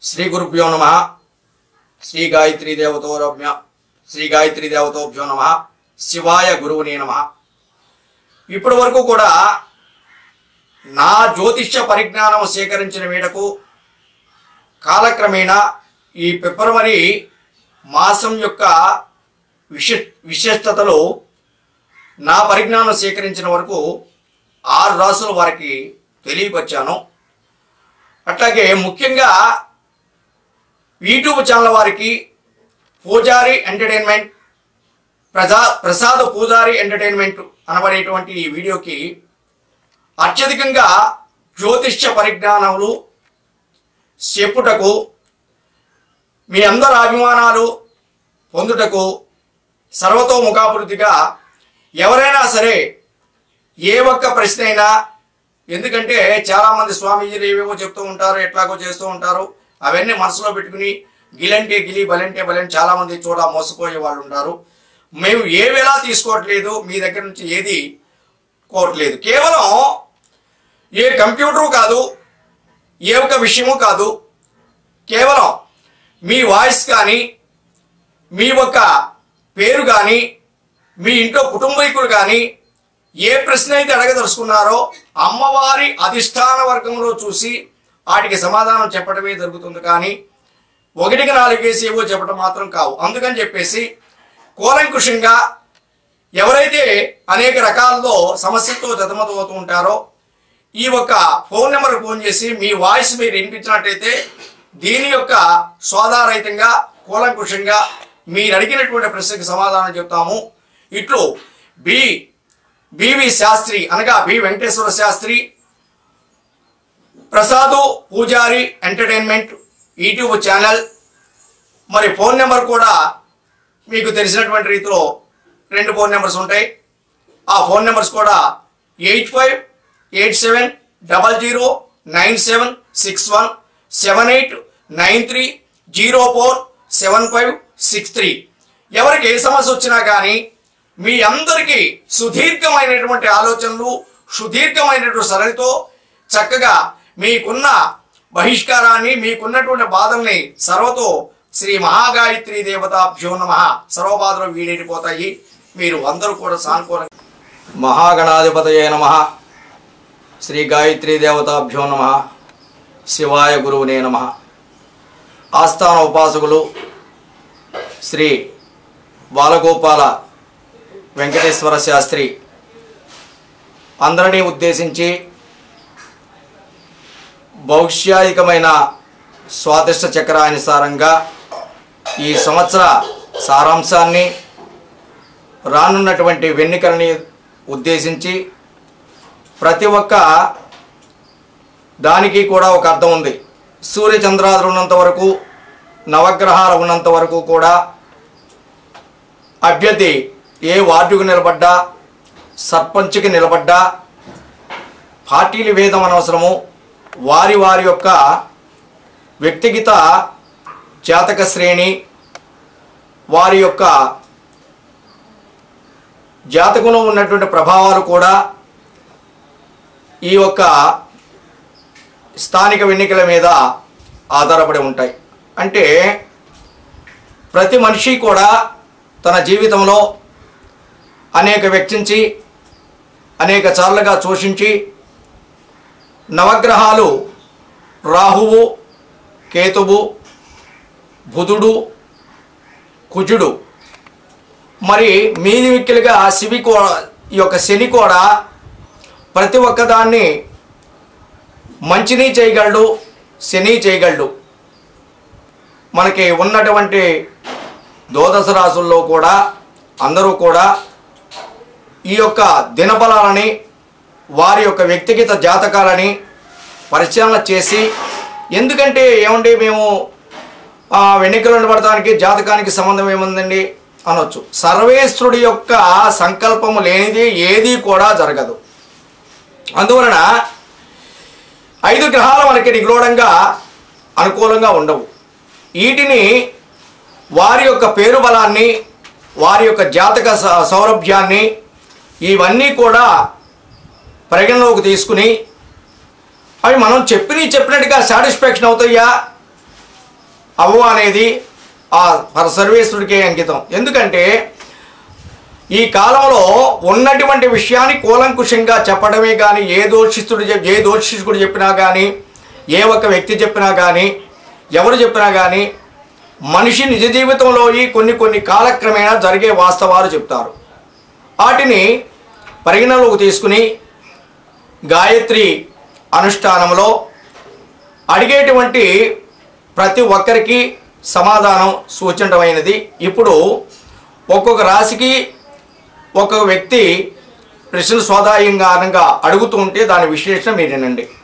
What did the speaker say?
శ్రీ గురుభ్యో నమ శ్రీ గాయత్రీ దేవతోరభ్య శ్రీ గాయత్రీ దేవతోభ్యో నమ శివాయ గురువునే నమ ఇప్పటి వరకు కూడా నా జ్యోతిష్య పరిజ్ఞానం సేకరించిన మీదకు కాలక్రమేణా ఈ ఫిబ్రవరి మాసం యొక్క విశ విశిష్టతలు నా పరిజ్ఞానం సేకరించిన వరకు ఆరు రాసుల వారికి తెలియపరిచాను అట్లాగే ముఖ్యంగా యూట్యూబ్ ఛానల్ వారికి పూజారి ఎంటర్టైన్మెంట్ ప్రజా ప్రసాద్ పూజారి ఎంటర్టైన్మెంట్ అనబడేటువంటి ఈ వీడియోకి అత్యధికంగా జ్యోతిష్య పరిజ్ఞానములు చెప్పుటకు మీ అందరి అభిమానాలు పొందుటకు సర్వతోముఖాభివృద్ధిగా ఎవరైనా సరే ఏ ఒక్క ప్రశ్న అయినా ఎందుకంటే చాలామంది స్వామీజీలు ఏవేవో చెప్తూ ఉంటారు ఎట్లాగో చేస్తూ ఉంటారు అవన్నీ మనసులో పెట్టుకుని గిలంటే గిలి బలంటే బలని చాలామంది చూడ మోసపోయే వాళ్ళు ఉంటారు మేము ఏవేలా తీసుకోవట్లేదు మీ దగ్గర నుంచి ఏది కోరట్లేదు కేవలం ఏ కంప్యూటరు కాదు ఏ ఒక్క విషయము కాదు కేవలం మీ వాయిస్ కానీ మీ యొక్క పేరు కానీ మీ ఇంట్లో కుటుంబీకులు కానీ ఏ ప్రశ్న అయితే అడగదలుచుకున్నారో అమ్మవారి అధిష్టాన వర్గంలో చూసి వాటికి సమాధానం చెప్పడమే జరుగుతుంది కానీ ఒకటికి నాలుగేసి ఏవో చెప్పడం మాత్రం కావు అందుకని చెప్పేసి కూలంకుషంగా ఎవరైతే అనేక రకాలలో సమస్యలతో జతమతమవుతూ ఉంటారో ఈ యొక్క ఫోన్ నెంబర్కి ఫోన్ చేసి మీ వాయిస్ మీరు వినిపించినట్టయితే దీని యొక్క సోదారహితంగా కూలంకుషంగా మీరు అడిగినటువంటి ప్రశ్నకి సమాధానం చెప్తాము ఇట్లు బి బివి శాస్త్రి అనగా B Venkateswara Shastri Prasad Pujari entertainment YouTube channel మరి ఫోన్ నెంబర్ కూడా మీకు తెలిసినటువంటి రీతిలో రెండు ఫోన్ నెంబర్స్ ఉంటాయి ఆ ఫోన్ నెంబర్స్ కూడా eight five eight seven double zero nine seven six one seven eight nine three zero four seven five six three ఎవరికి ఏ సమస్య వచ్చినా కానీ మీ అందరికీ సుదీర్ఘమైనటువంటి ఆలోచనలు సుదీర్ఘమైనటువంటి సరళితో చక్కగా మీకున్న బహిష్కారాన్ని మీకున్నటువంటి బాధల్ని సర్వతో శ్రీ మహాగాయత్రి దేవతాభ్యో నమ సర్వబాధలు వీడేటిపోతాయి మీరు అందరూ కూడా సానుకూలంగా మహాగణాధిపతయే నమ శ్రీ గాయత్రీ దేవతాభ్యో నమ శివాయ గురువునే నమ ఆస్థాన ఉపాసకులు శ్రీ బాలగోపాల వెంకటేశ్వర శాస్త్రి అందరినీ ఉద్దేశించి భౌష్యాయికమైన స్వాదిష్ట చక్రానుసారంగా ఈ సంవత్సర సారాంశాన్ని రానున్నటువంటి వెన్నికల్ని ఉద్దేశించి ప్రతి ఒక్క దానికి కూడా ఒక అర్థం ఉంది సూర్యచంద్రాదులు ఉన్నంత వరకు నవగ్రహాలు ఉన్నంత వరకు కూడా అభ్యర్థి ఏ వార్డుకు నిలబడ్డా సర్పంచ్కి నిలబడ్డా పార్టీలు వేదం అనవసరము వారి వారి యొక్క వ్యక్తిగత జాతక శ్రేణి వారి యొక్క జాతకంలో ఉన్నటువంటి ప్రభావాలు కూడా ఈ యొక్క స్థానిక ఎన్నికల మీద ఆధారపడి ఉంటాయి అంటే ప్రతి మనిషి కూడా తన జీవితంలో అనేక వ్యక్తించి అనేక చార్లుగా శోషించి నవగ్రహాలు రాహువు కేతువు బుధుడు కుజుడు మరి మీది విక్కిలుగా శివి కూడా ఈ యొక్క శని కూడా ప్రతి ఒక్కదాన్ని మంచిని చేయగలడు శని చేయగలడు మనకి ఉన్నటువంటి ద్వాదశ రాసుల్లో కూడా అందరూ కూడా ఈ యొక్క దినఫలాలని వారి యొక్క వ్యక్తిగత జాతకాలని పరిశీలన చేసి ఎందుకంటే ఏమండి మేము ఆ, ఎన్నికలను పడటానికి జాతకానికి సంబంధం ఏముందండి అనొచ్చు సర్వేశ్వరుడి యొక్క సంకల్పము లేనిది ఏది కూడా జరగదు అందువలన ఐదు గ్రహాలు మనకి నిగూఢంగా అనుకూలంగా ఉండవు వీటిని వారి యొక్క పేరు బలాన్ని వారి యొక్క జాతక స- సౌరభ్యాన్ని ఇవన్నీ కూడా పరిగణలోకి తీసుకుని అవి మనం చెప్పినవి చెప్పినట్టుగా సాటిస్ఫాక్షన్ అవుతాయా అవ్వ అనేది ఆ పర సర్వేశ్వరుడికే అంకితం ఎందుకంటే ఈ కాలంలో ఉన్నటువంటి విషయాన్ని కూలంకుషంగా చెప్పడమే కానీ ఏ దోషిస్తుడు చెప్- ఏ దోషిస్తుడు చెప్పినా కానీ ఏ ఒక్క వ్యక్తి చెప్పినా కానీ ఎవరు చెప్పినా కానీ మనిషి నిజ జీవితంలో ఈ కొన్ని కొన్ని కాలక్రమేణా జరిగే వాస్తవాలు చెప్తారు వాటిని పరిగణలోకి తీసుకుని గాయత్రి అనుష్ఠానంలో అడిగేటువంటి ప్రతి ఒక్కరికి సమాధానం సూచించడమైనది ఇప్పుడు ఒక్కొక్క రాశికి ఒక్కొక్క వ్యక్తి ప్రశ్న స్వాదాయంగా అడుగుతూ ఉంటే దాని విశ్లేషణ మీరు వినండి